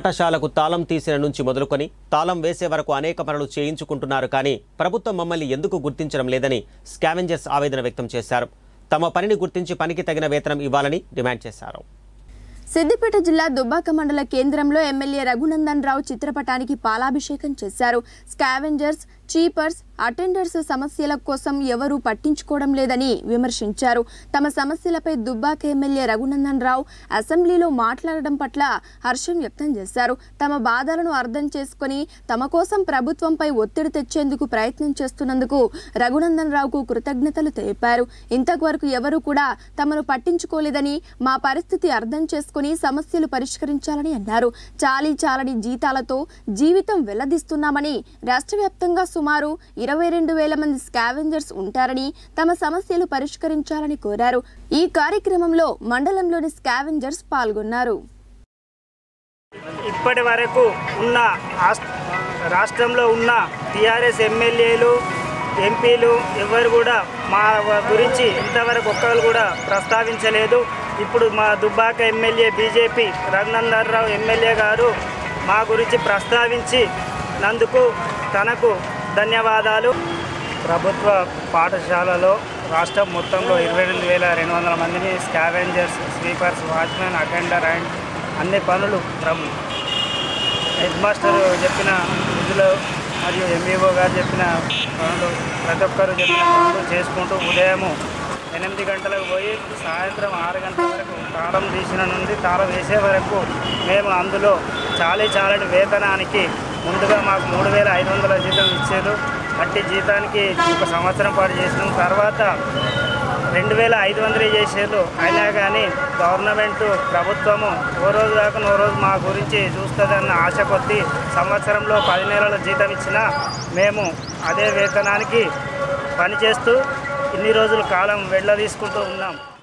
పాఠశాలకు తాళం తీసిన నుంచి మొదలుకొని తాళం వేసే వరకు అనేక పనులు చేయించుకుంటున్నారు కానీ ప్రభుత్వం మమ్మల్ని ఎందుకు గుర్తించడం లేదని స్కావెంజర్స్ ఆవేదన వ్యక్తం చేశారు తమ పనిని గుర్తించి పనికి తగిన వేతనం ఇవ్వాలని డిమాండ్ చేశారు సిద్దిపేట జిల్లా దుబ్బాక మండల కేంద్రంలో ఎమ్మెల్యే రఘునందన్ రావు చిత్రపటానికి పాలాభిషేకం చేశారు స్కావెంజర్స్ చీపర్స్ అటెండర్స్ సమస్యల కోసం ఎవరూ పట్టించుకోవడం లేదని విమర్శించారు తమ సమస్యలపై దుబ్బాక ఎమ్మెల్యే రఘునందన్ రావు అసెంబ్లీలో మాట్లాడడం పట్ల హర్షం వ్యక్తం చేశారు తమ బాధలను అర్థం చేసుకొని తమ కోసం ప్రభుత్వంపై ఒత్తిడి తెచ్చేందుకు ప్రయత్నం చేస్తున్నందుకు రఘునందన్ రావుకు కృతజ్ఞతలు తెలిపారు ఇంతవరకు ఎవరూ కూడా తమను పట్టించుకోలేదని మా పరిస్థితి అర్థం చేసుకుని సమస్యలు పరిష్కరించాలని అన్నారు చాలీ చాలని జీతాలతో జీవితం వెల్లదిస్తున్నామని రాష్ట్ర వ్యాప్తంగా సుమారు ఇరవై రెండు వేల మంది స్కావెంజర్స్ ఉంటారని తమ సమస్యలు పరిష్కరించాలని కోరారు ఈ కార్యక్రమంలో మండలంలోని స్కావెంజర్స్ పాల్గొన్నారు ఇప్పటి వరకు ఉన్న రాష్ట్ర రాష్ట్రంలో ఉన్న టీఆర్ఎస్ ఎమ్మెల్యేలు ఎంపీలు ఎవరు కూడా మా గురించి ఇంతవరకు ఒక్కరు కూడా ప్రస్తావించలేదు ఇప్పుడు మా Dubbaka MLA BJP Raghunandan Rao MLA గారు మా గురించి ప్రస్తావించి నందుకు తనకు ధన్యవాదాలు ప్రభుత్వ పాఠశాలలో రాష్ట్రం మొత్తంలో ఇరవై రెండు వేల రెండు వందల మందిని scavengers sweepers watchmen attender and అన్ని పనులు ప్రభు హెడ్ మాస్టర్ చెప్పిన విధులు మరియు ఎంఈఓ గారు చెప్పిన పనులు ప్రతి ఒక్కరు చెప్పిన పనులు చేసుకుంటూ ఉదయము ఎనిమిది గంటలకు పోయి సాయంత్రం ఆరు గంటల వరకు తాళం తీసిన నుండి తాళం వేసే వరకు మేము అందులో చాలీ చాలని వేతనానికి ముందుగా మాకు మూడు వేల ఐదు వందల జీతం ఇచ్చారు అట్టి జీతానికి ఒక సంవత్సరం పాటు చేసినాం తర్వాత రెండు వేల ఐదు వందలు చేసారు అయినా కానీ గవర్నమెంట్ ప్రభుత్వము ఓ రోజు కాక ఓ రోజు మా గురించి చూస్తుందన్న ఆశ కొద్దీ సంవత్సరంలో పది నెలల జీతం ఇచ్చినా మేము అదే వేతనానికి పనిచేస్తూ ఇన్ని రోజుల కాలం వెళ్ళ తీసుకుంటూ ఉన్నాం